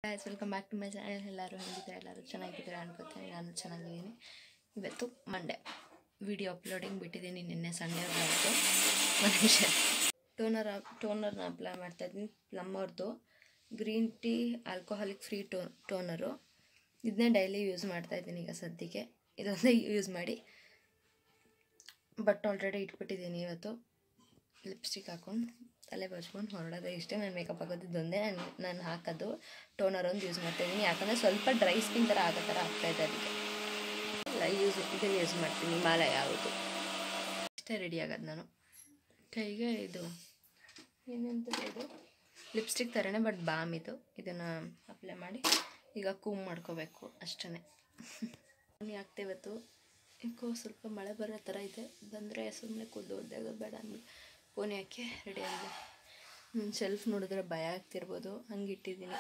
guys welcome back to my channel ಎಲ್ಲರೂ ಹೇಗಿದ್ದಾರೆ ಎಲ್ಲರೂ ಚೆನ್ನಾಗಿದ್ದಾರೆ ಅನ್ಕೋತೀನಿ ನಾನು ಚೆನ್ನಾಗಿದ್ದೀನಿ ಇವತ್ತು ಮಂಡೇ ವಿಡಿಯೋ ಅಪ್ಲೋಡಿಂಗ್ ಬಿಟ್ಟಿದ್ದೀನಿ ನಿನ್ನೆ ಸಂಡೇ ಹೊರತು ಒಂದು ನಿಮಿಷ ಟೋನರ್ ಟೋನರ್ನ ಅಪ್ಲೈ ಮಾಡ್ತಾಯಿದ್ದೀನಿ ಪ್ಲಮ್ ಅವ್ರದ್ದು ಗ್ರೀನ್ ಟೀ ಆಲ್ಕೋಹಾಲಿಕ್ ಫ್ರೀ ಟೋ ಟೋನರು ಇದನ್ನೇ ಡೈಲಿ ಯೂಸ್ ಮಾಡ್ತಾಯಿದ್ದೀನಿ ಈಗ ಸದ್ಯಕ್ಕೆ ಇದೊಂದೇ ಯೂಸ್ ಮಾಡಿ ಬಟ್ ಆಲ್ರೆಡಿ ಇಟ್ಬಿಟ್ಟಿದ್ದೀನಿ ಇವತ್ತು ಲಿಪ್ಸ್ಟಿಕ್ ಹಾಕೊಂಡು ತಲೆ ಬಚ್ಕೊಂಡು ಹೊರಡೋದು ಇಷ್ಟೇ ನಾನು ಮೇಕಪ್ ಹಾಕೋದು ಇದೊಂದೇ ನಾನು ನಾನು ಹಾಕೋದು ಟೋನರ್ ಒಂದು ಯೂಸ್ ಮಾಡ್ತಾಯಿದ್ದೀನಿ ಯಾಕಂದರೆ ಸ್ವಲ್ಪ ಡ್ರೈ ಸ್ಕಿನ್ ಥರ ಆಗೋ ಥರ ಆಗ್ತಾಯಿದೆ ಅದಕ್ಕೆ ಎಲ್ಲ ಯೂಸ್ ಇದನ್ನು ಯೂಸ್ ಮಾಡ್ತೀನಿ ಮಾಲ ಯಾವುದು ಅಷ್ಟೇ ರೆಡಿ ಆಗೋದು ನಾನು ಕೈಗೆ ಇದು ಏನಂತದೆ ಇದು ಲಿಪ್ಸ್ಟಿಕ್ ಥರನೇ ಬಟ್ ಬಾಮ್ ಇದು ಇದನ್ನು ಅಪ್ಲೈ ಮಾಡಿ ಈಗ ಕೂಮ್ ಮಾಡ್ಕೋಬೇಕು ಅಷ್ಟೇ ಆಗ್ತಾ ಇವತ್ತು ಯಾಕೋ ಸ್ವಲ್ಪ ಮಳೆ ಬರೋ ಥರ ಇದೆ ಬಂದರೆ ಸುಮ್ಮನೆ ಕೂದಲು ಒದ್ದಾಗ ಬೇಡ ಅಂದ್ಬಿಟ್ಟು ಪೋನಿ ಹಾಕಿ ರೆಡಿ ಆಗಿದೆ ಶೆಲ್ಫ್ ನೋಡಿದ್ರೆ ಭಯ ಆಗ್ತಿರ್ಬೋದು ಹಂಗೆ ಇಟ್ಟಿದ್ದೀನಿ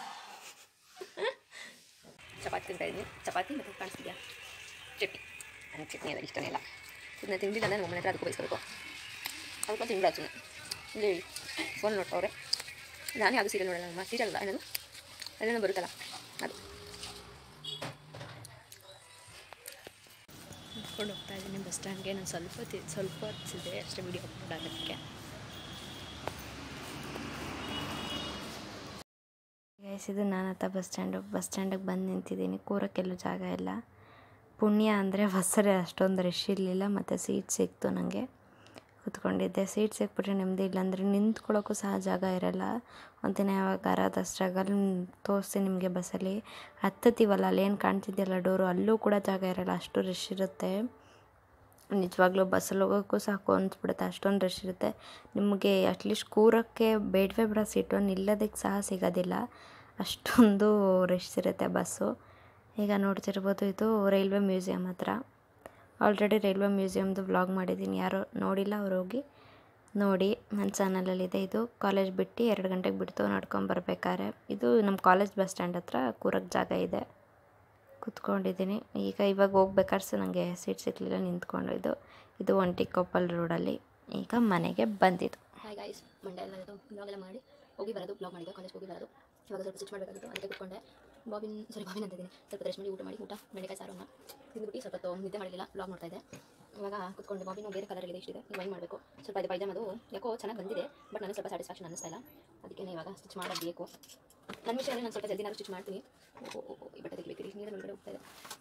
ಚಪಾತಿ ತಿಂತಾ ಇದ್ದೀನಿ ಚಪಾತಿ ಮತ್ತು ಕಾಣಿಸ್ತಿದ್ಯಾ ಚಟ್ನಿ ನನಗೆ ಚಟ್ನಿ ಎಲ್ಲ ಇಷ್ಟನೇ ಇಲ್ಲ ಇದನ್ನ ತಿಂದಿಲ್ಲ ನಾನು ಒಮ್ಮೆ ಹತ್ರ ಅದಕ್ಕೂ ಬಯಸ್ಕೋಬೇಕು ಅದಕ್ಕೆ ತಿಂಗಳ ಸುಮ್ಮನೆ ಇಲ್ಲಿ ಫೋನ್ ನೋಡ್ತವ್ರೆ ನಾನೇ ಅದು ಸೀರಿಯಲ್ ನೋಡಲ್ಲ ನಮ್ಮ ಸೀರಿಯಲ್ ಅಲ್ಲ ಏನದು ಅದೇನೋ ಬರುತ್ತಲ್ಲ ಅದು ನೋಡ್ಕೊಂಡು ಹೋಗ್ತಾ ಇದ್ದೀನಿ ಬಸ್ ಸ್ಟ್ಯಾಂಡ್ಗೆ ನಾನು ಸ್ವಲ್ಪ ತಿ- ಸ್ವಲ್ಪ ಹೊತ್ತಿದೆ ಅಷ್ಟೇ ವಿಡಿಯೋ ಅಪ್ಲೋಡ್ ಆಗೋದಕ್ಕೆ ಗೈಸ್ ಇದು ನಾನು ಹತ್ತ ಬಸ್ ಸ್ಟ್ಯಾಂಡು ಬಸ್ ಸ್ಟ್ಯಾಂಡಿಗೆ ಬಂದು ನಿಂತಿದ್ದೀನಿ ಕೂರಕ್ಕೆಲ್ಲೂ ಜಾಗ ಇಲ್ಲ ಪುಣ್ಯ ಅಂದರೆ ಬಸ್ಸರೇ ಅಷ್ಟೊಂದು ರಶ್ ಇರಲಿಲ್ಲ ಮತ್ತು ಸೀಟ್ ಸಿಕ್ತು ನನಗೆ ಕೂತ್ಕೊಂಡಿದ್ದೆ ಸೀಟ್ ಸಿಕ್ಬಿಟ್ರೆ ನೆಮ್ಮದಿ ಇಲ್ಲಾಂದರೆ ನಿಂತ್ಕೊಳ್ಳೋಕ್ಕೂ ಸಹ ಜಾಗ ಇರಲ್ಲ ಒಂದಿನ ಯಾವಾಗಾರ ಅದು ಸ್ಟ್ರಗಲ್ ತೋರಿಸ್ತೀನಿ ನಿಮಗೆ ಬಸ್ಸಲ್ಲಿ ಹತ್ತತೀವಲ್ಲ ಅಲ್ಲೇನು ಕಾಣ್ತಿದೆಯಲ್ಲ ಡೋರು ಅಲ್ಲೂ ಕೂಡ ಜಾಗ ಇರಲ್ಲ ಅಷ್ಟು ರಶ್ ಇರುತ್ತೆ ನಿಜವಾಗ್ಲೂ ಬಸ್ಸಲ್ಲಿ ಹೋಗೋಕ್ಕೂ ಸಾಕು ಅನ್ಸ್ಬಿಡುತ್ತೆ ಅಷ್ಟೊಂದು ರಶ್ ಇರುತ್ತೆ ನಿಮಗೆ ಅಟ್ಲೀಸ್ಟ್ ಕೂರಕ್ಕೆ ಬೇಡವೇ ಬಿಡೋ ಸೀಟು ನಿಲ್ಲೋದಕ್ಕೆ ಸಹ ಸಿಗೋದಿಲ್ಲ ಅಷ್ಟೊಂದು ರಶ್ ಇರುತ್ತೆ ಬಸ್ಸು ಈಗ ನೋಡ್ತಿರ್ಬೋದು ಇದು ರೈಲ್ವೆ ಮ್ಯೂಸಿಯಂ ಹತ್ರ ಆಲ್ರೆಡಿ ರೈಲ್ವೆ ಮ್ಯೂಸಿಯಮ್ದು ವ್ಲಾಗ್ ಮಾಡಿದ್ದೀನಿ ಯಾರು ನೋಡಿಲ್ಲ ಅವ್ರು ಹೋಗಿ ನೋಡಿ ನನ್ನ ಚಾನಲಲ್ಲಿದೆ ಇದು ಕಾಲೇಜ್ ಬಿಟ್ಟು ಎರಡು ಗಂಟೆಗೆ ಬಿಡ್ತು ನಡ್ಕೊಂಬರ್ಬೇಕಾದ್ರೆ ಇದು ನಮ್ಮ ಕಾಲೇಜ್ ಬಸ್ ಸ್ಟ್ಯಾಂಡ್ ಹತ್ರ ಕೂರಕ್ಕೆ ಜಾಗ ಇದೆ ಕೂತ್ಕೊಂಡಿದ್ದೀನಿ ಈಗ ಇವಾಗ ಹೋಗ್ಬೇಕಾದ್ರೆ ಸಹ ನನಗೆ ಸೀಟ್ ಸಿಕ್ಕಲಿಲ್ಲ ನಿಂತ್ಕೊಂಡು ಇದು ಇದು ಒಂಟಿಕೊಪ್ಪಲ್ ರೋಡಲ್ಲಿ ಈಗ ಮನೆಗೆ ಬಂದಿದ್ದು ಹಾಯ್ ಗಾಯ್ಸ್ ಮಂಡೇ ಎಲ್ಲ ಇದು ಬ್ಲಾಗ್ ಎಲ್ಲ ಮಾಡಿ ಹೋಗಿ ಬರೋದು ಬ್ಲಾಗ್ ಮಾಡಿದ್ದು ಕಾಲೇಜ್ಗೆ ಹೋಗಿ ಬರೋದು ಇವಾಗ ಸ್ವಲ್ಪ ಸ್ಟಿಚ್ ಮಾಡಬೇಕಾಗಿತ್ತು ಅದಕ್ಕೆ ಕೂತ್ಕೊಂಡೆ ಬಾಬಿನ್ ಸಾರಿ ಬಾಬಿನ್ ಅಂತಿದ್ದೀನಿ ಸ್ವಲ್ಪ ರೆಸ್ಟ್ ಮಾಡಿ ಊಟ ಮಾಡಿ ಊಟ ಬೆಂಡೆಕಾಯಿ ಸಾರನ್ನ ತಿಂದ್ಬಿಟ್ಟು ಸ್ವಲ್ಪ ಹೊತ್ತು ನಿದ್ದೆ ಮಾಡಲಿಲ್ಲ ಬ್ಲಾಗ್ ಮಾಡ್ತಾ ಇದ್ದೆ ಇವಾಗ ಕೂತ್ಕೊಂಡೆ ಬಾಬಿನ ಬೇರೆ ಕಲರ್ ಇದೆ ಇಷ್ಟಿದೆ ಈಗ ವೈನ್ ಮಾಡಬೇಕು ಸ್ವಲ್ಪ ಇದು ಪೈಜಾಮದು ಯಾಕೋ ಚೆನ್ನಾಗಿ ಬಂದಿದೆ ಬಟ್ ನನಗೆ ಸ್ವಲ್ಪ ಸ್ಯಾಟಿಸ್ಫ್ಯಾಕ್ಷನ್ ಅನ್ನಿಸ್ತಾ ಇಲ್ಲ ಅದಕ್ಕೆ ಇವಾಗ ಸ್ಟಿಚ್ ಮಾಡಬೇಕು ನನ್ನ ವಿಷಯದಲ್ಲಿ ನಾನು ಸ್ವಲ್ಪ ಜಲ್ದಿ ನಾನು ಸ್ಟಿಚ್ ಮಾಡ್ತೀನಿ ಓ ಓ, ಓ, ಈ ಬಟ್ಟೆ ತೆಗಿಬೇಕ್ರಿ ನೀರಲ್ಲಿ ಒಳಗಡೆ ಹೋಗ್ತಾ ಇದೆ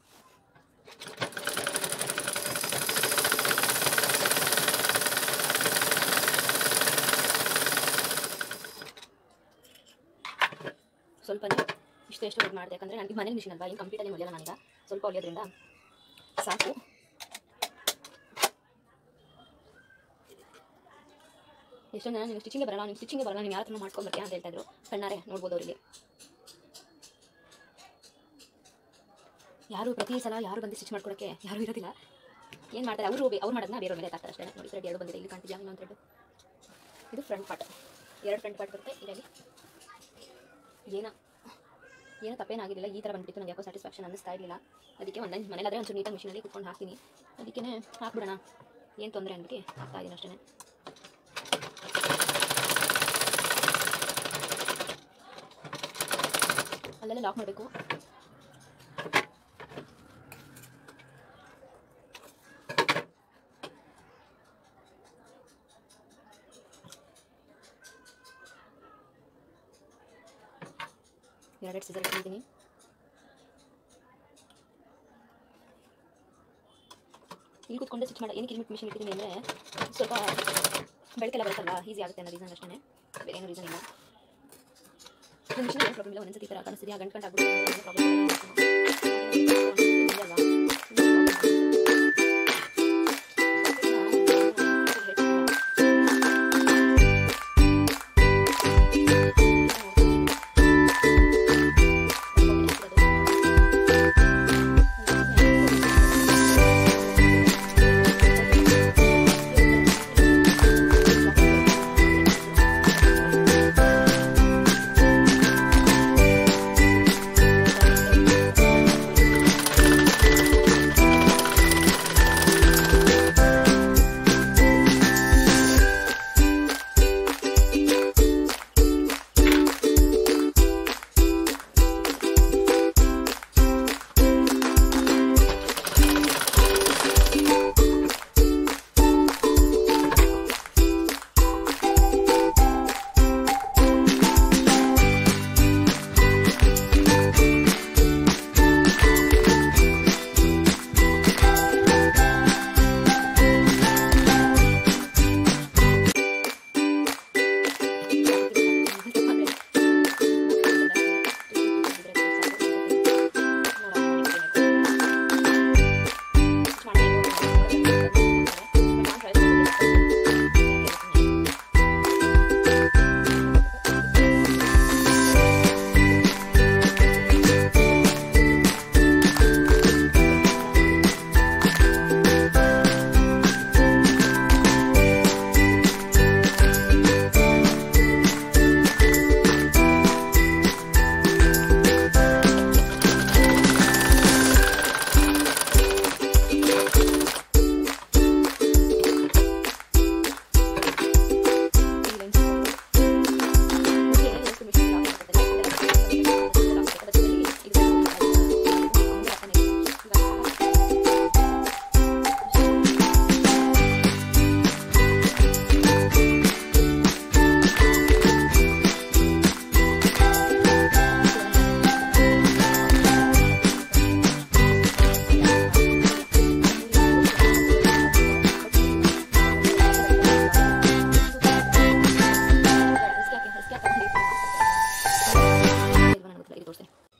ಸ್ವಲ್ಪ ಇಷ್ಟು ಎಷ್ಟು ಇದು ಮಾಡಿದೆ ಯಾಕಂದರೆ ನನಗೆ ಮನೇಲಿ ಮಿಷಿನ್ ಅಲ್ವಾ ಏನು ಕಂಪ್ಲೀಟಾಗಿ ಹೊಲಿಯಲ್ಲ ನಾನೀಗ ಸ್ವಲ್ಪ ಹೊಲಿಯೋದ್ರಿಂದ ಸಾಕು ಎಷ್ಟೊಂದು ಜನ ನೀವು ಸ್ಟಿಚಿಂಗ್ ಬರಲ್ಲ ನೀವು ಸ್ಟಿಚಿಂಗ್ ಬರಲ್ಲ ನೀವು ಯಾರ ಹತ್ರ ಮಾಡ್ಕೊಂಬರ್ತೀಯ ಅಂತ ಹೇಳ್ತಾ ಇದ್ರು ಕಣ್ಣಾರೆ ನೋಡ್ಬೋದು ಅವರಿಗೆ ಯಾರು ಪ್ರತಿ ಸಲ ಯಾರು ಬಂದು ಸ್ಟಿಚ್ ಮಾಡ್ಕೊಡೋಕ್ಕೆ ಯಾರು ಇರೋದಿಲ್ಲ ಏನು ಮಾಡ್ತಾರೆ ಅವರು ಅವ್ರು ಮಾಡೋದನ್ನ ಬೇರೆ ಮೇಲೆ ತಾಕ್ತಾರೆ ಅಷ್ಟೇ ನೋಡಿ ಥ್ರೆಡ್ ಎರಡು ಬಂದಿದೆ ಇಲ್ಲಿ ಕಾಣ್ತಿದ್ಯಾ ಇನ್ನೊಂದು ಥ್ರೆಡ್ ಇದು ಫ್ರಂಟ್ ಪಾರ್ಟ್ ಎರಡು ಫ್ರಂಟ್ ಪಾರ್ಟ್ ಬರುತ್ತೆ ಇದರಲ್ಲಿ ಏನೋ ಏನೋ ತಪ್ಪೇನಾಗಿರಲಿಲ್ಲ ಈ ಥರ ಬಂದ್ಬಿಟ್ಟು ನನಗೆ ಯಾಕೋ ಸ್ಯಾಟಿಸ್ಫ್ಯಾಕ್ಷನ್ ಅನ್ನಿಸ್ತಾ ಇರಲಿಲ್ಲ ಅದಕ್ಕೆ ಒಂದೊಂದು ಮನೇಲಾದರೆ ಒಂಚೂರು ನೀಟಾಗಿ ಮಿಷಿನಲ್ಲಿ ಕುತ್ಕೊಂಡು ಹಾಕ್ತೀನಿ ಅದಕ್ಕೆ ಹಾಕ್ಬಿಡೋಣ ಏನು ತೊಂದರೆ ಅಂದ್ಬಿಟ್ಟು ಹಾಕ್ತಾ ಇದ್ದೀನಿ ಅಷ್ಟೇ ಅಲ್ಲೆಲ್ಲ ಲಾಕ್ ಮಾಡಬೇಕು ಎರಡೆರಡು ಸಿಸರ್ ಇಟ್ಟಿದ್ದೀನಿ ಇಲ್ಲಿ ಕೂತ್ಕೊಂಡೆ ಸ್ವಿಚ್ ಮಾಡಿ ಏನಕ್ಕೆ ಇಲ್ಲಿ ಮಿಷಿನ್ ಇಟ್ಟಿದ್ದೀನಿ ಅಂದರೆ ಸ್ವಲ್ಪ ಬೆಳಕೆಲ್ಲ ಬರುತ್ತಲ್ಲ ಈಸಿ ಆಗುತ್ತೆ ಅನ್ನೋ ರೀಸನ್ ಅಷ್ಟೇ ಬೇರೆ ಏನೂ ರೀಸನ್ ಇಲ್ಲ ನನ್ನ ಮಿಷಿನ್ ಏನು ಪ್ರಾಬ್ಲಮ್ ಇಲ್ಲ ಒಂದೊಂದ್ಸತಿ ಈ ಥರ ಕಾಣಿಸ್ತಿದೆಯಾ ಗಂಟು ಗಂಟು ಆಗ್ಬಿಟ್ಟು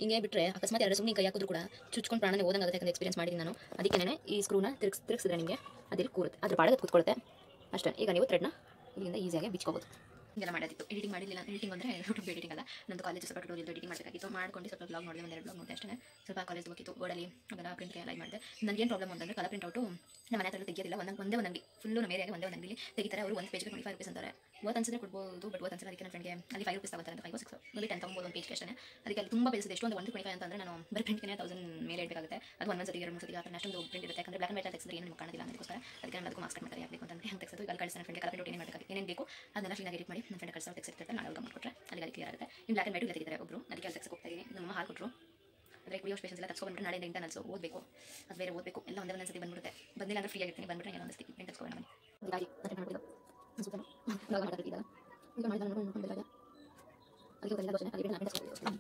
ಹಿಂಗೆ ಬಿಟ್ಟರೆ ಅಕಸ್ಮಾತ್ ಯಾರು ಸುಮ್ಮನೆ ಕೈ ಹಾಕಿದ್ರು ಕೂಡ ಚುಚ್ಕೊಂಡು ಪ್ರಾಣನೇ ಓದಂಗೆ ಆಗುತ್ತೆ ಯಾಕಂದ್ರೆ ಎಕ್ಸ್ಪೀರಿಯನ್ಸ್ ಮಾಡಿದ್ದೀನಿ ನಾನು ಅದಕ್ಕೇ ಈ ಸ್ಕ್ರೂನ ತಿರ್ಗಿಸ್ ತಿರ್ಗಿಸಿದ್ರೆ ನಿಮಗೆ ಅದಿಲ್ಲಿ ಕೂರುತ್ತೆ ಅದ್ರ ಪಾಡಗೆ ಕೂತ್ಕೊಳ್ಳುತ್ತೆ ಅಷ್ಟೇ ಈಗ ನೀವು ಥ್ರೆಡ್ನ ಇಲ್ಲಿಂದ ಈಸಿಯಾಗಿ ಬಿಚ್ಕೋಬೋದು ಹಿಂಗೆಲ್ಲ ಮಾಡೋದಿತ್ತು ಎಡಿಟಿಂಗ್ ಮಾಡಿರಲಿಲ್ಲ ಎಡಿಟಿಂಗ್ ಅಂದರೆ ಯೂಟ್ಯೂಬ್ ಎಡಿಟಿಂಗ್ ಅಲ್ಲ ನಂದು ಕಾಲೇಜ್ ಸ್ವಲ್ಪ ಟ್ಯೂಟೋರಿಯಲ್ ಎಡಿಟಿಂಗ್ ಮಾಡಬೇಕಾಗಿತ್ತು ಮಾಡ್ಕೊಂಡು ಸ್ವಲ್ಪ ಬ್ಲಾಗ್ ನೋಡಿದೆ ಒಂದೆರಡು ಬ್ಲಾಗ್ ನೋಡಿದೆ ಅಷ್ಟೇ ಸ್ವಲ್ಪ ಕಾಲೇಜ್ ಹೋಗಿತ್ತು ಬೋರ್ಡಲ್ಲಿ ಅದೆಲ್ಲ ಪ್ರಿಂಟ್ ಲೈವ್ ಮಾಡಿದೆ ನನಗೇನು ಪ್ರಾಬ್ಲಮ್ ಅಂತಂದರೆ ಕಲರ್ ಪ್ರಿಂಟ್ ಔಟು ನಮ್ಮ ಮನೆ ಹತ್ರ ತೆಗಿಯೋದಿಲ್ಲ ಒಂದೊಂದು ಒಂದೇ ಒಂದು ಅಂಗಡಿ ಫುಲ್ಲು ನಮ್ಮ ಏರಿಯಾಗೆ ಒಂದೇ ಒಂದು ಅಂಗಡಿ ತೆಗಿತಾರೆ ಅವರು ಒಂದು ಪೇಜ್ಗೆ ಟ್ವೆಂಟಿ ಫೈವ್ ರುಪೀಸ್ ಅಂತಾರೆ ಓದ್ ಅನ್ಸಿದ್ರೆ ಕೊಡ್ಬೋದು ಬಟ್ ಓದ್ ಅನ್ಸಿಲ್ಲ ಅದಕ್ಕೆ ನನ್ನ ಫ್ರೆಂಡ್ಗೆ ಅಲ್ಲಿ ಫೈವ್ ರುಪೀಸ್ ತಗೋತಾರೆ ಅಂತ ಫೈವ್ ಸಿಕ್ಸ್ ಅಲ್ಲಿ ಟೆನ್ ತಗೊಂಬೋದು ಒಂದು ಪೇಜ್ಗೆ ಅಷ್ಟೇ ಅದಕ್ಕೆ ಅಲ್ಲಿ ತುಂಬ ಬೆಳೆಸಿದೆ ಎಷ್ಟು ಒಂದು ಒನ್ ಟ್ವೆಂಟಿ ಫೈವ್ ಅಂತಂದರೆ ನಾನು ಬರೀ ಪ್ರಿಂಟ್ಗೆ ತೌಸಂಡ್ ಮೇಲೆ ಇಡಬೇಕಾಗುತ್ತೆ ಅದು ಒಂದೊಂದು ಸತಿ ಎರಡು ಮೂರು ಸತಿ ಆ ಥರ ಅಷ್ಟೊಂದು ಪ್ರಿಂಟ್ ಇರುತ್ತೆ ಯಾಕಂದರೆ ಬ್ಲಾಕ್ ಆ್ಯಂಡ್ ವೈಟ್ ತೆಗೆಸಿದ್ರೆ ಏನು ಕಾಣೋದಿಲ್ಲ ಅದಕ್ಕೋಸ್ಕರ ಅದಕ್ಕೆ ನಾನು ಅದಕ್ಕೂ ಮಾರ್ಕ್ಸ್ ಕಟ್ ಮಾಡ್ತಾರೆ ಆಗಬೇಕು ಅಂತಂದರೆ ಹೆಂಗೆ ತೆಗೆಸೋದು ಅಲ್ಲಿ ಕಳಿಸಿ ನನ್ನ ಫ್ರೆಂಡ್ ಕಲರ್ ಏನೇನು ಮಾಡಬೇಕು ಏನೇನು ಬೇಕು ಅದನ್ನೆಲ್ಲ ಕ್ಲೀನಾಗಿ ಎಡಿಟ್ ಮಾಡಿ ನನ್ನ ಫ್ರೆಂಡ್ ಕಳಿಸೋ ತೆಗೆಸಿರ್ತಾರೆ ನಾನು ಅವಾಗ ಮಾಡಿಕೊಟ್ರೆ ಅಲ್ಲಿ ಅಲ್ಲಿ ಕ್ಲಿಯರ್ ಆಗುತ್ತೆ ಇನ್ನು ಬ್ಲಾಕ್ ಆ್ಯಂಡ್ ವೈಟ್ ತೆಗಿತಾರೆ ಒಬ್ಬರು ಅದಕ್ಕೆ ಅಲ್ಲಿ ತೆಗೆಸಕ್ಕೆ ಹೋಗ್ತಾ ಇದ್ದೀನಿ ನಮ್ಮ ಹಾಲು ಕೊಟ್ಟರು ಅಂದರೆ ಕುಡಿಯೋ ಸ್ಪೇಷನ್ಸ್ ಎಲ್ಲ ತಗೊಂಡ್ಬಿಟ್ಟು ನಾಳೆ ಇಂಟರ್ನಲ್ಸು ಓದಬೇಕು ಅದು ಬೇರೆ ಓದಬೇಕು ಎಲ್ಲ ಒಂದೇ ಒಂದೊಂದು ಸತಿ ಬಂದ್ಬಿಡುತ್ತೆ ಬಂದಿಲ್ಲ ಅಂದ್ರೆ ಫ್ರೀ ಆಗಿರ್ತೀನಿ ಬಂದ್ಬಿಟ್ರೆ ಎಲ್ಲ ಒಂದು ಸತಿ ಪ್ರಿಂಟ್ ತಗೊಂಡು ಬನ್ನಿ ಹೀಗಾಗಿ ಮತ್ತೆ ಮಾಡ್ಬೋದು ಸೂಪರ್ ಇವಾಗ ಮಾತಾಡ್ತಿದ್ದಾಗ ಈಗ ಮಾಡಿದ ನೋಡ್ಕೊಂಡು ನೋಡ್ಕೊಂಡಿದ್ದಾಗ ಅದಕ್ಕೆ ಗೊತ್ತಿಲ್ಲ ಗೊತ್ತಿಲ್ಲ ಅಲ್ಲಿ ನಾನು ತಗೊಂಡು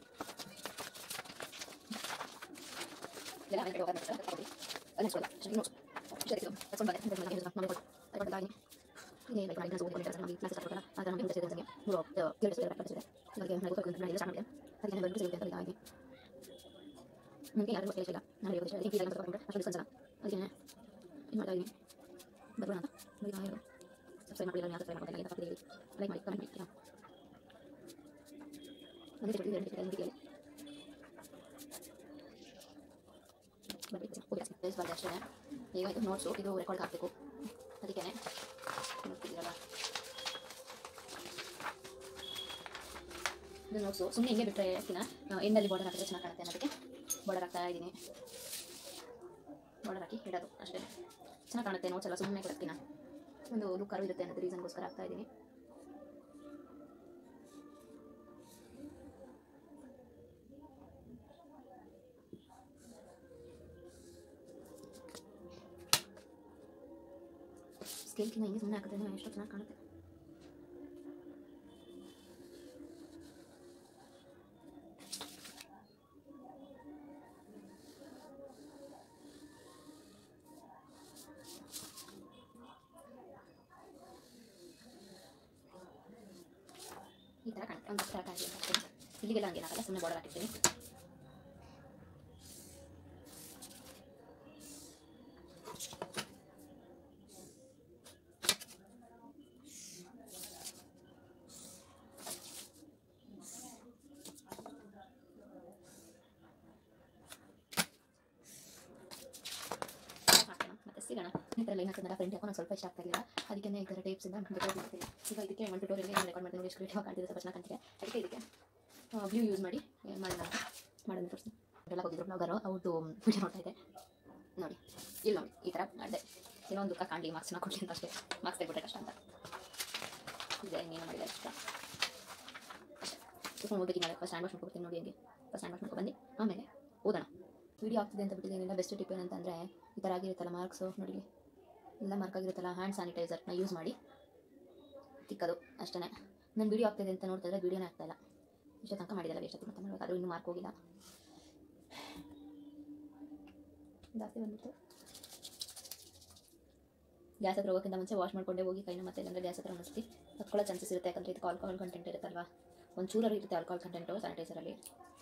ಎಲ್ಲ ಆಮೇಲೆ ಹೋಗೋದು ಅಂತ ತಗೊಂಡು ಅನ್ನಿಸ್ಕೊಳ್ಳ ಅಷ್ಟೇ ನೋಡ್ಸು ಅಷ್ಟೇ ಇದು ತಗೊಂಡು ಬಂದೆ ಅಂತ ನಾನು ಹೇಳಿದ್ರು ನಮಗೆ ಕೊಟ್ಟು ಅದು ಕೊಟ್ಟಾಗಿ ಇನ್ನೇ ಲೈಕ್ ಮಾಡಿ ಓದಿ ಕೊಟ್ಟಿದ್ದಾರೆ ನಮಗೆ ಕ್ಲಾಸ್ ತಗೊಳ್ಳಲ್ಲ ಆಗ ನಮಗೆ ಇಂಟ್ರೆಸ್ಟ್ ಇದೆ ನನಗೆ ಮೂರು ಎರಡು ಸಲ ಕಳಿಸಿದೆ ಇವಾಗ ನನಗೆ ಗೊತ್ತಾಗುತ್ತೆ ನಾನು ಎಲ್ಲ ಸ್ಟಾರ್ಟ್ ಮಾಡಿದೆ ಅದಕ್ಕೆ ನಾನು ಬಂದು ಸಿಗುತ್ತೆ ಅಂತ ಇದಾಗಿ ನನಗೆ ಯಾರು ಕೇಳಿಸಿಲ್ಲ ನಾನು ಯೋಚಿಸಿದೆ ಅದಕ್ಕೆ ಈಗ ತಗೊಂಡ್ರೆ ಅಷ್ಟು ಡಿಸ್ಕನ್ಸ್ ಅಲ್ಲ ಅದಕ್ಕೆ ಏನು ಮಾಡ್ತಾ ಇದ್ದೀನಿ ಬರೋಣ ಅಂತ ಬರೀ ಯಾರು ಸಬ್ಸ್ಕ್ರೈಬ್ ಮಾಡಿಲ್ಲ ಯಾರು ಸಬ್ಸ್ಕ್ರೈಬ್ ಮಾಡಿಲ್ಲ ಅಂತ ಹೇಳಿ ಲೈಕ್ ಮಾಡಿ ಕಮೆಂಟ್ ಮಾಡಿ ನನಗೆ ಕೊಟ್ಟಿದ್ದು ಎರಡು ಟಿಕೆಟ್ ಇದೆಯಲ್ಲ ಬರಬೇಕು ಓಕೆ ಪ್ಲೇಸ್ ಬಂದೆ ಅಷ್ಟೇ ಈಗ ಇದು ನೋಟ್ಸು ಇದು ರೆಕಾರ್ಡ್ ಹಾಕಬೇಕು ಅದಕ್ಕೆ ನೋಡ್ತಿದ್ದೀರಲ್ಲ ಇದು ನೋಟ್ಸು ಸುಮ್ಮನೆ ಹಿಂಗೆ ಬಿಟ್ಟರೆ ಯಾಕಿನ ಎಂಡಲ್ಲಿ ಬಾರ್ಡರ್ ಹಾಕಿದ್ರೆ ಚೆನ್ನಾಗಿ ಕಾಣುತ್ತೆ ಅನ್ನೋದಕ್ಕೆ ಬಾರ್ಡರ್ ಹಾಕ್ತಾ ಇದ್ದೀನಿ ಬಾರ್ಡರ್ ಹಾಕಿ ಇಡೋದು ಅಷ್ಟೇ ಚೆನ್ನಾಗಿ ಕಾಣುತ್ತೆ ನೋಟ್ಸ್ ಎಲ್ಲ ಸುಮ್ಮನೆ ಕೊಡ್ತೀನ ಒಂದು ಲುಕ್ಕರು ಇರುತ್ತೆ ಅನ್ನೋದು ರೀಸನ್ಗೋಸ್ಕರ ಹಾಕ್ತಾ ಇದ್ದೀನಿ ಸ್ಕೇಲ್ಕಿಂತ ಹಿಂಗೆ ಸುಮ್ಮನೆ ಹಾಕಿದ್ರೆ ಎಷ್ಟು ಚೆನ್ನಾಗಿ ಕಾಣುತ್ತೆ ಈ ಥರ ಕಾಣುತ್ತೆ ಒಂದು ಥರ ಕಾಣಿದೆ ಅಷ್ಟೇ ಇಲ್ಲಿಗೆಲ್ಲ ಹಂಗೆ ಹಾಕಲ್ಲ ಸುಮ್ಮನೆ ಬಾರ್ಡರ್ ಹಾಕಿರ್ತೀನಿ ಹಾಕೋಣ ಮತ್ತೆ ಸಿಗೋಣ ಈ ಥರ ಲೈನ್ ಹಾಕಿದ್ರೆ ಫ್ರೆಂಡ್ ಹಾಕೊಂಡು ಸ್ವಲ್ಪ ಇಷ್ಟ ಆಗ್ತಾ ಇಲ್ಲ ಅದಕ್ಕೆ ಈ ಥರ ಟೇಪ್ಸಿಂದ ಬೇಕಾಗಿರ್ತೀನಿ ಈಗ ಇದಕ್ಕೆ ಒಂದು ಟ್ಯೂಟೋರಿಯಲ್ ಏನು ರೆಕಾರ್ಡ್ ಮಾಡ್ತೀನಿ ನೋಡಿ ಎಷ್ಟು ಕ್ರಿಯೇಟಿವ್ ಕಾಣ್ತಿದೆ ಸ್ವಲ್ಪ ಚೆನ್ನಾಗಿ ಕಾಣ್ತಿದೆ ಅದಕ್ಕೆ ಇದಕ್ಕೆ ವ್ಯೂ ಯೂಸ್ ಮಾಡಿ ಏನು ಮಾಡೋಣ ಮಾಡೋಣ ತೋರಿಸ್ತೀನಿ ಎಲ್ಲ ಹೋಗಿದ್ರು ಬ್ಲಾಗರು ಅವ್ರದ್ದು ವಿಡಿಯೋ ನೋಡ್ತಾ ಇದೆ ನೋಡಿ ಇಲ್ಲಿ ನೋಡಿ ಈ ಥರ ಮಾಡಿದೆ ಏನೋ ಒಂದು ದುಃಖ ಕಾಣಲಿ ಮಾರ್ಕ್ಸ್ನ ಕೊಡಲಿ ಅಂತ ಅಷ್ಟೇ ಮಾರ್ಕ್ಸ್ ತೆಗ್ಬಿಟ್ರೆ ಕಷ್ಟ ಅಂತ ಇದೆ ಇನ್ನೇನು ಮಾಡಿದೆ ಇಷ್ಟ ಸುಮ್ಮನೆ ಓದಕ್ಕೆ ನಾಳೆ ಫಸ್ಟ್ ಹ್ಯಾಂಡ್ ವಾಶ್ ಮಾಡ್ಕೊಡ್ತೀನಿ ನೋಡಿ ಹಂಗೆ ಫಸ್ಟ್ ಹ್ಯಾಂಡ್ ವಾಶ್ ಮಾಡ್ಕೊಂಡು ಬಂದು ಆಮೇಲೆ ಓದೋಣ ವಿಡಿಯೋ ಆಗ್ತಿದೆ ಅಂತ ಬಿಟ್ಟಿದ್ದೇನಿಲ್ಲ ಬೆಸ್ಟ್ ಟಿಪ್ ಏನಂತಂದರೆ ಈ ಥರ ಆಗಿರುತ್ತಲ್ಲ ಮಾರ್ಕ್ಸು ನೋಡಿ ಎಲ್ಲ ಮಾರ್ಕ್ ಆಗಿರುತ್ತಲ್ಲ ಹ್ಯಾಂಡ್ ಸ್ಯಾನಿಟೈಸರ್ನ ಯೂಸ್ ಮಾಡಿ ತಿಕ್ಕೋದು ಅಷ್ಟೇ ನಾನು ವಿಡಿಯೋ ಆಗ್ತಿದೆ ಅಂತ ನೋಡ್ತಾ ಇದ್ರೆ ವಿಡಿಯೋನೇ ಆಗ್ತಾಯಿಲ್ಲ ಇಷ್ಟು ತನಕ ಮಾಡಿದಲ್ಲ ವೇಸ್ಟ್ ಮತ್ತೆ ಮಾಡಬೇಕಾದ್ರೂ ಇನ್ನೂ ಮಾರ್ಕ್ ಹೋಗಿಲ್ಲ ಜಾಸ್ತಿ ಬಂದ್ಬಿಟ್ಟು ಗ್ಯಾಸ್ ಹತ್ರ ಹೋಗೋಕ್ಕಿಂತ ಮುಂಚೆ ವಾಶ್ ಮಾಡ್ಕೊಂಡೆ ಹೋಗಿ ಕೈನ ಮತ್ತೆ ಇಲ್ಲಾಂದ್ರೆ ಗ್ಯಾಸ್ ಹತ್ರ ಒಂದ್ಸತಿ ಹತ್ಕೊಳ್ಳೋ ಚಾನ್ಸಸ್ ಇರುತ್ತೆ ಯಾಕಂದರೆ ಇದಕ್ಕೆ ಆಲ್ಕೋಹಾಲ್ ಕಂಟೆಂಟ್ ಇರುತ್ತಲ್ವಾ ಒಂದು ಚೂರಲ್ಲಿ ಇರುತ್ತೆ ಆಲ್ಕೋಹಾಲ್ ಕಂಟೆಂಟು ಸ್ಯಾನಿಟೈಸರಲ್ಲಿ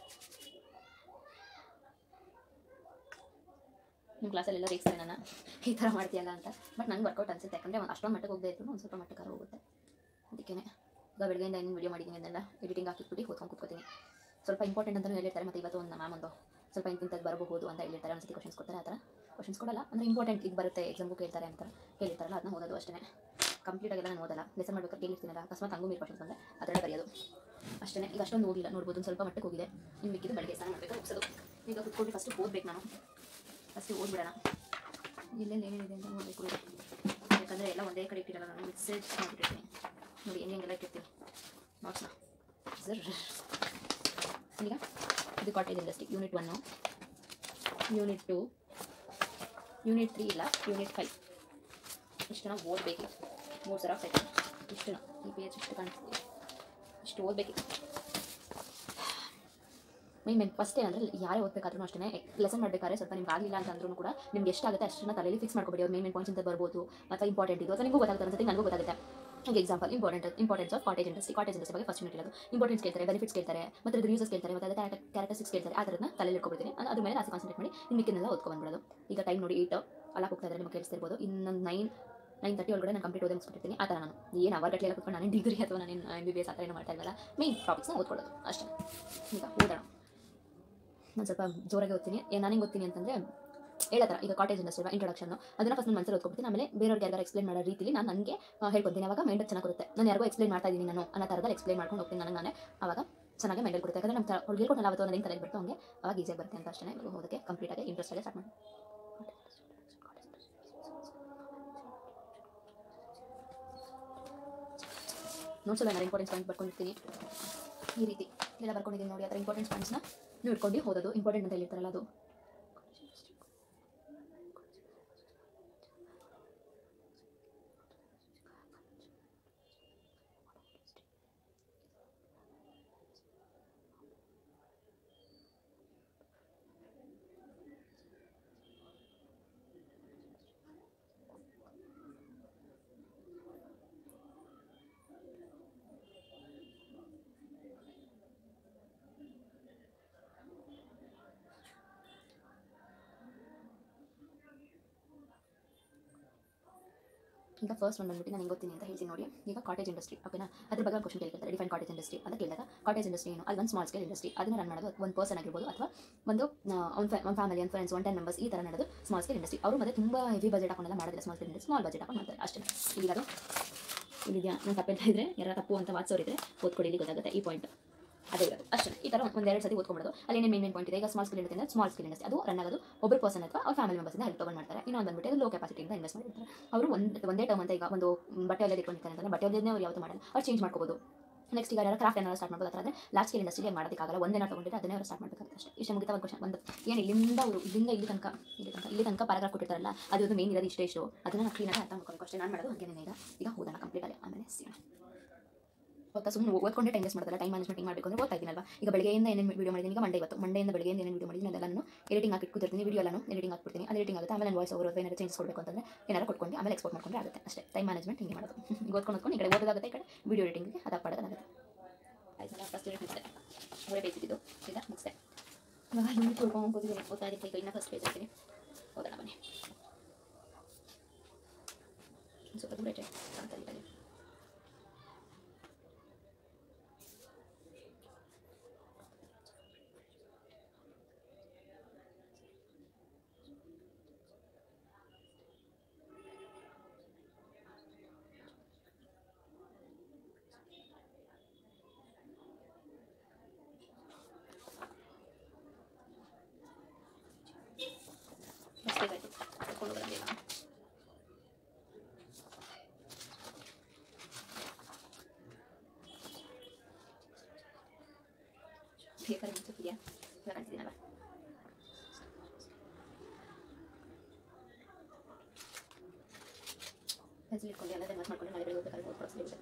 ನಿಮ್ಮ ಕ್ಲಾಸಲ್ಲೆಲ್ಲ ರೇಗ್ಸ್ತಾರೆ ನಾನು ಈ ಥರ ಮಾಡ್ತೀಯಲ್ಲ ಅಂತ ಬಟ್ ನಂಗೆ ವರ್ಕೌಟ್ ಅನ್ಸುತ್ತೆ ಯಾಕಂದರೆ ಅಷ್ಟೊಂದು ಮಟ್ಟಿಗೆ ಹೋಗದೆ ಇದ್ರು ಒಂದು ಸ್ವಲ್ಪ ಮಟ್ಟಕ್ಕೆ ಹೋಗುತ್ತೆ ಅದಕ್ಕೇ ಈಗ ಬೆಳಗ್ಗೆಯಿಂದ ಏನು ವಿಡಿಯೋ ಮಾಡಿದ್ದೀನಿ ಅದನ್ನೆಲ್ಲ ಎಡಿಟಿಂಗ್ ಹಾಕಿಬಿಟ್ಟು ಓದ್ಕೊಂಡು ಕೂತ್ಕೋತೀನಿ ಸ್ವಲ್ಪ ಇಂಪಾರ್ಟೆಂಟ್ ಅಂತಲೂ ಹೇಳಿರ್ತಾರೆ ಮತ್ತು ಇವತ್ತು ಒಂದು ಮ್ಯಾಮ್ ಒಂದು ಸ್ವಲ್ಪ ಇಂತಿಂತದ್ದು ಬರಬಹುದು ಅಂತ ಹೇಳಿರ್ತಾರೆ ಒಂದ್ಸತಿ ಕ್ವಶನ್ಸ್ ಕೊಡ್ತಾರೆ ಆ ಥರ ಕ್ವಶನ್ಸ್ ಕೊಡಲ್ಲ ಅಂದರೆ ಇಂಪಾರ್ಟೆಂಟ್ ಇದು ಬರುತ್ತೆ ಎಕ್ಸಾಮ್ಗೂ ಕೇಳ್ತಾರೆ ಅಂತ ಹೇಳಿರ್ತಾರಲ್ಲ ಅದನ್ನ ಓದೋದು ಅಷ್ಟೇ ಕಂಪ್ಲೀಟಾಗೆಲ್ಲ ನಾನು ಓದಲ್ಲ ಲೆಸನ್ ಮಾಡ್ಬೇಕಾದ್ರೆ ಕೇಳಿರ್ತೀನಲ್ಲ ಅಕಸ್ಮಾತ್ ಹಂಗೂ ಮೀರು ಕ್ವಶನ್ಸ್ ಬಂದರೆ ಅದರಲ್ಲೇ ಬರೆಯೋದು ಅಷ್ಟೇ ಈಗ ಅಷ್ಟೊಂದು ಹೋಗಿಲ್ಲ ನೋಡ್ಬೋದು ಒಂದು ಸ್ವಲ್ಪ ಮಟ್ಟಕ್ಕೆ ಹೋಗಿದೆ ಇನ್ನು ಮಿಕ್ಕಿದ್ದು ಬೆಳಗ್ಗೆ ಸ್ನಾನ ಮಾಡಬೇಕು ಮುಗಿಸೋದು ಈಗ ಕುತ್ಕೊಂಡು ಫಸ್ಟ್ ಓದ್ಬೇಕು ನಾನು ಫಸ್ಟ್ ಓದ್ಬಿಡೋಣ ಎಲ್ಲೆಲ್ಲಿ ಏನೇನಿದೆ ಅಂತ ನೋಡಬೇಕು ಯಾಕಂದರೆ ಎಲ್ಲ ಒಂದೇ ಕಡೆ ಇಟ್ಟಿರಲ್ಲ ನಾನು ಮೆಸೇಜ್ ಮಾಡಿಬಿಟ್ಟಿರ್ತೀನಿ ನೋಡಿ ಹೆಂಗೆ ಹೆಂಗೆಲ್ಲ ಇಟ್ಟಿರ್ತೀನಿ ನೋಟ್ಸ್ನ ಸರ್ ಈಗ ಇದು cottage industry unit one unit two unit three ಇಲ್ಲ ಯೂನಿಟ್ ಫೈವ್ ಇಷ್ಟು ನಾವು ಓದಬೇಕಿತ್ತು ಮೂರು ಸಲ ಸೆಟ್ ಇಷ್ಟು ಈ ಪೇಜ್ ಇಷ್ಟು ಕಾಣಿಸ್ತೀವಿ ಇಷ್ಟು ಓದಬೇಕಿತ್ತು ಮೈನ್ ಮೇನ್ ಫಸ್ಟ್ ಏನಂದರೆ ಯಾರೇ ಓದಬೇಕಾದ್ರೂ ಅಷ್ಟೇ ಲೆಸನ್ ಮಾಡಬೇಕಾದ್ರೆ ಸ್ವಲ್ಪ ನಿಮ್ಗೆ ಆಗಲಿಲ್ಲ ಅಂತ ಅಂದ್ರೂ ಕೂಡ ನಿಮ್ಗೆ ಎಷ್ಟಾಗುತ್ತೆ ಅಷ್ಟನ್ನ ತಲೆಯಲ್ಲಿ ಫಿಕ್ಸ್ ಮಾಡ್ಕೊಬೇಡಿ ಅವ್ರು ಮೇನ್ ಮೇನ್ ಪಾಯಿಂಟ್ಸ್ ಅಂತ ಬರ್ಬೋದು ಅಥವಾ ಇಂಪಾರ್ಟೆಂಟ್ ಇದು ಅಥವಾ ನಿಮಗೂ ಗೊತ್ತಾಗುತ್ತೆ ಅನ್ಸುತ್ತೆ ನನಗೂ ಗೊತ್ತಾಗುತ್ತೆ okay example important importance of cottage industry cottage industry ಬಗ್ಗೆ ಫಸ್ಟ್ ಯೂನಿಟ್ ಇರೋದು ಇಂಪಾರ್ಟೆನ್ಸ್ ಕೇಳ್ತಾರೆ ಬೆನಿಫಿಟ್ಸ್ ಕೇಳ್ತಾರೆ ಮತ್ತೆ ಅದ್ರ ಯೂಸಸ್ ಕೇಳ್ತಾರೆ ಮತ್ತೆ ಅದರ ಕ್ಯಾರೆಕ್ಟರ್ಸ್ ಕೇಳ್ತಾರೆ ಆ ಥರನ ತಲೆಯಲ್ಲಿ ಇಟ್ಕೊಬಿಡ್ತೀನಿ ಅದು ಅದ್ರ ಮೇಲೆ ಜಾಸ್ತಿ ಕಾನ್ಸಂಟ್ರೇಟ್ ಮಾಡಿ ಇನ್ನು ಮಿಕ್ಕಿನೆಲ್ಲ ಓದ್ಕೊಂಡ್ಬಿಡೋದು ಈಗ ಟೈಮ್ ನೋಡಿ ಏಟ್ ಅಲ್ಲ ಹೋಗ್ತಾ ಇದ್ದಾರೆ ನಿಮಗೆ ಕೇಳಿಸ್ತಿರ್ಬೋದು ಇನ್ನೊಂದು ನೈನ್ ನೈನ್ ತರ್ಟಿ ಒಳಗಡೆ ನಾನು ಕಂಪ್ಲೀಟ್ ಓದಿ ಮುಗಿಸ್ಬಿಟ್ಟಿರ್ತೀನಿ ಆ ಥರ ನಾನು ಏನು ಅವರ್ ಗಟ್ಟಲೆ ಕೂತ್ಕೊಂಡು ನಾನು ಡಿಗ್ರಿ ಅಥವಾ ನಾನು ಎಮ್ ಬಿ ಬಿ ಎಸ್ ಆ ಥರ ಏನು ಮಾಡ್ತಾ ಇರಲ್ಲ ಮೇನ್ ಟಾಪಿಕ್ಸ್ನ ಓದ್ಕೊಳ್ಳೋದು ಅಷ್ಟೇ ಈಗ ಓದೋಣ ನಾನು ಸ್ವಲ್ಪ ಜೋರಾಗಿ ಓದ್ತೀನಿ ಏ ನನಗೆ ಓದ್ತೀನಿ ಅಂತಂದರೆ ಹೇಳತ್ತರ ಈಗ ಕಾಟೇಜ್ ಇಂಡಸ್ಟ್ರಿ ಇಂಟ್ರೊಡಕ್ಷನ್ ಅದನ್ನ ಫಸ್ಟ್ ನಾನು ಮನಸ್ಸಲ್ಲಿ ಓದ್ಕೊಡ್ತೀನಿ ಆಮೇಲೆ ಬೇರೆಯವ್ರಿಗೆ ಯಾರು ಎಕ್ಸ್ಪ್ಲೇನ್ ಮಾಡೋ ರೀತಿಲಿ ನಾನು ನನಗೆ ಹೇಳ್ಕೊತೀನಿ ಅವಾಗ ಮೈಂಡ್ ಚೆನ್ನಾಗಿ ಬರುತ್ತೆ ನಾನು ಯಾರಿಗೋ ಎಕ್ಸ್ಪ್ಲೇನ್ ಮಾಡ್ತಾ ಇದ್ದೀನಿ ನಾನು ಅನ್ನೋ ಥರದಲ್ಲಿ ಎಕ್ಸ್ಪ್ಲೇನ್ ಮಾಡ್ಕೊಂಡು ಹೋಗ್ತೀನಿ ನನಗೆ ನಾನೇ ಅವಾಗ ಚೆನ್ನಾಗಿ ಮೈಂಡಲ್ಲಿ ಕೊಡುತ್ತೆ ಯಾಕಂದರೆ ನಮ್ಮ ಅವ್ರಿಗೆ ಹೇಳ್ಕೊಟ್ಟಲ್ಲ ಅವತ್ತು ನನಗೆ ತಲೆಗೆ ಬಿಟ್ಟು ಹಂಗೆ ಅವಾಗ ಈಸಿಯಾಗಿ ಬರುತ್ತೆ ಅಂತ ಅಷ್ಟೇ ಓದೋಕ್ಕೆ ಕಂಪ್ಲೀಟಾಗಿ ಇಂಟ್ರೆಸ್ಟ್ ಆಗಿ ಸ್ಟಾರ್ಟ್ ಮಾಡಿ ನೋಟ್ಸಲ್ಲ ನಾನು ಇಂಪಾರ್ಟೆನ್ಸ್ ಪಾಯಿಂಟ್ ಬರ್ಕೊಂಡಿರ್ತೀನಿ ಈ ರೀತಿ ಎಲ್ಲ ಬರ್ಕೊಂಡಿದ್ದೀನಿ ನೋಡಿ ಅದರ ಇಂಪಾರ್ಟೆನ್ಸ್ ಪಾಯಿಂಟ್ಸ್ನ ನೀವು ಇಟ್ಕೊಂಡು ಓದೋದು ಇಂಪಾರ್ಟೆಂಟ್ ಅಂತ ಹೇಳಿರ್ತಾರಲ್ಲ ಅದು ಈಗ ಫಸ್ಟ್ ಒಂದು ಬಂದ್ಬಿಟ್ಟು ನಾನು ಹೆಂಗೆ ಗೊತ್ತೀನಿ ಅಂತ ಹೇಳ್ತೀನಿ ನೋಡಿ ಈಗ ಕಾಟೇಜ್ ಇಂಡಸ್ಟ್ರಿ ಓಕೆನಾ ಅದ್ರ ಬಗ್ಗೆ ಕ್ವಶನ್ ಕೇಳ್ತಾರೆ ಡಿಫೈನ್ ಕಾಟೇಜ್ ಇಂಡಸ್ಟ್ರಿ ಅಂತ ಕೇಳಿದಾಗ ಕಾಟೇಜ್ ಇಂಡಸ್ಟ್ರಿ ಏನು ಅದು ಒಂದು ಸ್ಮಾಲ್ ಸ್ಕೇಲ್ ಇಂಡಸ್ಟ್ರಿ ಅದನ್ನ ರನ್ ಮಾಡೋದು ಒಂದು ಪರ್ಸನ್ ಆಗಿರ್ಬೋದು ಅಥವಾ ಒಂದು ಒಂದು ಒಂದು ಫ್ಯಾಮಿಲಿ ಒಂದು ಫ್ರೆಂಡ್ಸ್ ಒನ್ ಟೆನ್ ಮೆಂಬರ್ಸ್ ಈ ಥರ ಮಾಡೋದು ಸ್ಮಾಲ್ ಸ್ಕೇಲ್ ಇಂಡಸ್ಟ್ರಿ ಅವರು ಮತ್ತೆ ತುಂಬ ಹೆವಿ ಬಜೆಟ್ ಹಾಕೊಂಡೆಲ್ಲ ಮಾಡೋದಿಲ್ಲ small scale industry small budget ಹಾಕೊಂಡು ಮಾಡ್ತಾರೆ ಅಷ್ಟೇ ಈಗ ಅದು ಇಲ್ಲಿದೆಯಾ ನಾನು ತಪ್ಪೇಳ್ತಾ ಇದ್ರೆ ಯಾರು ತಪ್ಪು ಅಂತ ವಾದಿಸೋರಿದ್ರೆ ಓದ್ಕೊಡಿ ಇಲ್ಲಿ ಗೊತ್ತಾಗುತ್ತೆ ಈ ಪಾಯಿಂಟ್ ಅದೇ ಇರೋದು ಅಷ್ಟೇ ಈ ಥರ ಒಂದು ಎರಡು ಸತಿ ಓದ್ಕೊಂಡ್ಬಿಡೋದು ಅಲ್ಲಿ ಏನೇನು ಮೇನ್ ಮೇನ್ ಪಾಯಿಂಟ್ ಇದೆ ಈಗ small scale industry small scale industry ಅದು ರನ್ ಆಗೋದು ಒಬ್ಬರು ಪರ್ಸನ್ ಅಥವಾ ಅವ್ರ ಫ್ಯಾಮಿಲಿ ಮೆಂಬರ್ಸಿಂದ ಹೆಲ್ಪ್ ತೊಗೊಂಡು ಮಾಡ್ತಾರೆ ಇನ್ನೊಂದು ಬಂದ್ಬಿಟ್ಟು ಅದು ಲೋ ಕೆಪಾಸಿಟಿಯಿಂದ ಇನ್ವೆಸ್ಟ್ ಮಾಡಿರ್ತಾರೆ ಅವರು ಒಂದು ಒಂದೇ ಟರ್ಮ್ ಅಂತ ಈಗ ಒಂದು ಬಟ್ಟೆ ಎಲ್ಲ ಇಟ್ಕೊಂಡಿರ್ತಾರೆ ಅಂತಂದ್ರೆ ಬಟ್ಟೆ ಒಂದೇ ಅವ್ರು ಯಾವತ್ತೂ ಮಾಡಲ್ಲ ಅವ್ರು ಚೇಂಜ್ ಮಾಡ್ಕೋಬೋದು ನೆಕ್ಸ್ಟ್ ಈಗ ಯಾರು ಕ್ರಾಫ್ಟ್ ಏನಾದ್ರು ಸ್ಟಾರ್ಟ್ ಮಾಡ್ಬೋದು ಆದರೆ ಲಾಸ್ಟ್ ಸ್ಕೇಲ್ ಇಂಡಸ್ಟ್ರಿಗೆ ಮಾಡೋದಕ್ಕಾಗಲ್ಲ ಒಂದೇನ ತೊಗೊಂಡಿದ್ರೆ ಅದನ್ನೇ ಅವರು ಸ್ಟಾರ್ಟ್ ಮಾಡಬೇಕಾಗುತ್ತೆ ಅಷ್ಟೇ ಇಷ್ಟೇ ಮುಗಿತಾ ಒಂದು ಕ್ವಶನ್ ಒಂದು ಏನು ಇಲ್ಲಿಂದ ಅವರು ಇಲ್ಲಿಂದ ಇಲ್ಲಿ ತನಕ ಇಲ್ಲಿ ತನಕ ಇಲ್ಲಿ ತನಕ ಪ್ಯಾರಾಗ್ರಾಫ್ ಕೊಟ್ಟಿರ್ತಾರಲ್ಲ ಅದು ಒಂದು ಮೇನ್ ಇರೋದು ಇಷ್ಟೇ ಇಷ್ಟು ಅದನ್ನು ನಾವು ಕ್ಲೀನಾಗಿ ಅರ್ಥ ಮಾಡ್ಕೋಬೇಕು ಅಷ್ಟೇ ನಾನು ಮಾಡೋದು ಹಾಗೇನೇ ಈಗ ಈಗ ಓದೋಣ ಕಂಪ್ಲೀಟ್ ಆಗಿ ಆಮೇಲೆ ಸಿಗೋಣ ಓದ್ತಾ ಸುಮ್ಮನೆ ಓದ್ಕೊಂಡೆ ಟೈಮ್ ವೇಸ್ಟ್ ಮಾಡ್ತಾರೆ ಟೈಮ್ ಮ್ಯಾನೇಜ್ಮೆಂಟ್ ಮಾಡಬೇಕು ಅಂದ್ರೆ ಓದ್ತಾ ಇದ್ದೀನಲ್ವಾ ಈಗ ಬೆಳಗ್ಗೆಯಿಂದ ಏನೇನು ವೀಡಿಯೋ ಮಾಡಿದ್ದೀನಿ ಈಗ ಮಂಡೇ ಇವತ್ತು ಮಂಡೆಯಿಂದ ಬೆಳಗ್ಗೆಯಿಂದ ಏನೇನು ವೀಡಿಯೋ ಮಾಡಿದ್ದೀನಿ ಅದೆಲ್ಲನೂ ಎಡಿಟಿಂಗ್ ಹಾಕಿ ಕೂತಿರ್ತೀನಿ ವೀಡಿಯೋ ಎಲ್ಲನೂ ಎಡಿಟಿಂಗ್ ಹಾಕ್ಬಿಡ್ತೀನಿ ಅದು ಎಡಿಟಿಂಗ್ ಆಗುತ್ತೆ ಆಮೇಲೆ ವಾಯ್ಸ್ ಓವರ್ ಏನಾದ್ರು ಚೇಂಜ್ ಕೊಡಬೇಕು ಅಂತಂದ್ರೆ ಏನಾರು ಕೊಟ್ಕೊಂಡು ಆಮೇಲೆ ಎಕ್ಸ್ಪೋರ್ಟ್ ಮಾಡ್ಕೊಂಡ್ರೆ ಆಗುತ್ತೆ ಅಷ್ಟೇ ಟೈಮ್ ಮ್ಯಾನೇಜ್ಮೆಂಟ್ ಹಿಂಗೆ ಮಾಡೋದು ಈಗ ಓದ್ಕೊಂಡು ಓದ್ಕೊಂಡು ಈ ಕಡೆ ಓದೋದಾಗುತ್ತೆ ಈ ಕಡೆ ವೀಡಿಯೋ ಎಡಿಟಿಂಗ್ಗೆ ಅದು ಪಡೋದಾಗುತ್ತೆ ಆಯ್ತಲ್ಲ ಫಸ್ಟ್ ಯೂನಿಟ್ ಮುಗಿಸ್ತೆ ಅವರೇ ಬೇಯಿಸಿದ್ದು ಈಗ ಮುಗಿಸ್ತೆ ಇವಾಗ ಯೂನಿಟ್ ತೊಳ್ಕೊಂಡು ಕೂತಿದ್ದೀನಿ ಓದ್ತಾ ಇದ್ದೀನಿ ಈಗ ಇನ್ನೂ ಫಸ್ಟ್ ಪೇಜ್ ಇರ್ತೀನಿ ಓದೋಣ ಬನ್ನಿ ಸ್ವಲ್ಪ ದೂರ ಇಟ್ಟೆ ಅಂತ ಇಟ್ಟಲ್ಲಿ ಫಸ್ಟ್ ಪೇಜ್ ಆಯಿತು ಕರ್ಕೊಂಡು ಹೋಗೋಣ ಬೇಗ ಪೇಪರ್ ಮುಚ್ಚಿದೆಯಾ ಇವಾಗ ಕಾಣಿಸಿದ್ದೀನಲ್ಲ ಪೆನ್ಸಿಲ್ ಇಟ್ಕೊಂಡು ಎಲ್ಲ ಮಾತು ಮಾಡ್ಕೊಂಡು ನಾಳೆ ಬೆಳಗ್ಗೆ ಹೋಗ್ಬೇಕಾದ್ರೆ ಓದ್ಕೊಳ್ಳೋ ಸಿಗುತ್ತೆ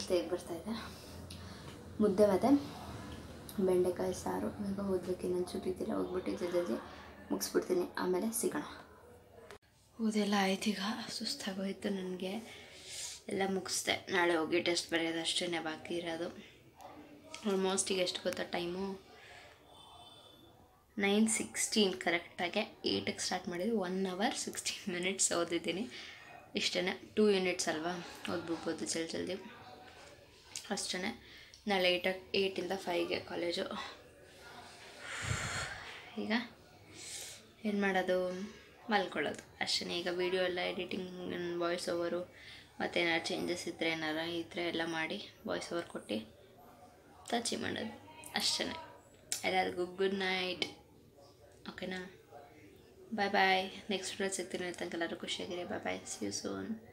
ಹೇಗೆ ಬರ್ತಾಯಿದೆ ಮುದ್ದೆ ಮತ್ತು ಬೆಂಡೆಕಾಯಿ ಸಾರು ಈಗ ಓದಬೇಕು ಇನ್ನೊಂದು ಚೂಟಿದ್ದಿಲ್ಲ ಹೋಗ್ಬಿಟ್ಟು ಜಲ್ದಿ ಜಲ್ದಿ ಮುಗಿಸ್ಬಿಡ್ತೀನಿ ಆಮೇಲೆ ಸಿಗೋಣ ಓದೆಲ್ಲ ಆಯ್ತು ಈಗ ಸುಸ್ತಾಗೋಯ್ತು ನನಗೆ ಎಲ್ಲ ಮುಗಿಸ್ದೆ ನಾಳೆ ಹೋಗಿ ಟೆಸ್ಟ್ ಬರೆಯೋದು ಅಷ್ಟೇ ಬಾಕಿ ಇರೋದು ಆಲ್ಮೋಸ್ಟ್ ಈಗ ಎಷ್ಟು ಗೊತ್ತಾ ಟೈಮು ನೈನ್ ಸಿಕ್ಸ್ಟೀನ್ ಕರೆಕ್ಟಾಗೆ ಏಯ್ಟಿಗೆ ಸ್ಟಾರ್ಟ್ ಮಾಡಿದ್ವಿ ಒನ್ ಅವರ್ ಸಿಕ್ಸ್ಟೀನ್ ಮಿನಿಟ್ಸ್ ಓದಿದ್ದೀನಿ ಇಷ್ಟೇ ಟೂ ಯೂನಿಟ್ಸ್ ಅಲ್ವಾ ಓದ್ಬಿಡ್ಬೋದು ಜಲ್ದಿ ಜಲ್ದಿ ಅಷ್ಟೇ ನಾಳೆ ಏಯ್ಟಾಗಿ ಏಯ್ಟಿಂದ ಫೈವ್ಗೆ ಕಾಲೇಜು ಈಗ ಏನು ಮಾಡೋದು ಮಲ್ಕೊಳ್ಳೋದು ಅಷ್ಟೇ ಈಗ ವೀಡಿಯೋ ಎಲ್ಲ ಎಡಿಟಿಂಗ್ ವಾಯ್ಸ್ ಓವರು ಮತ್ತು ಏನಾರು ಚೇಂಜಸ್ ಇದ್ದರೆ ಏನಾರು ಇದ್ದರೆ ಎಲ್ಲ ಮಾಡಿ ವಾಯ್ಸ್ ಓವರ್ ಕೊಟ್ಟು ಟಚಿ ಮಾಡೋದು ಅಷ್ಟೇ ಎಲ್ಲರಿಗೂ ಗುಡ್ ನೈಟ್ ಓಕೆನಾ ಬಾಯ್ ಬಾಯ್ ನೆಕ್ಸ್ಟ್ ವಿಡಿಯೋ ಸಿಗ್ತೀನಿ ಅಂತ ಎಲ್ಲರೂ ಖುಷಿಯಾಗಿರಿ bye bye see you soon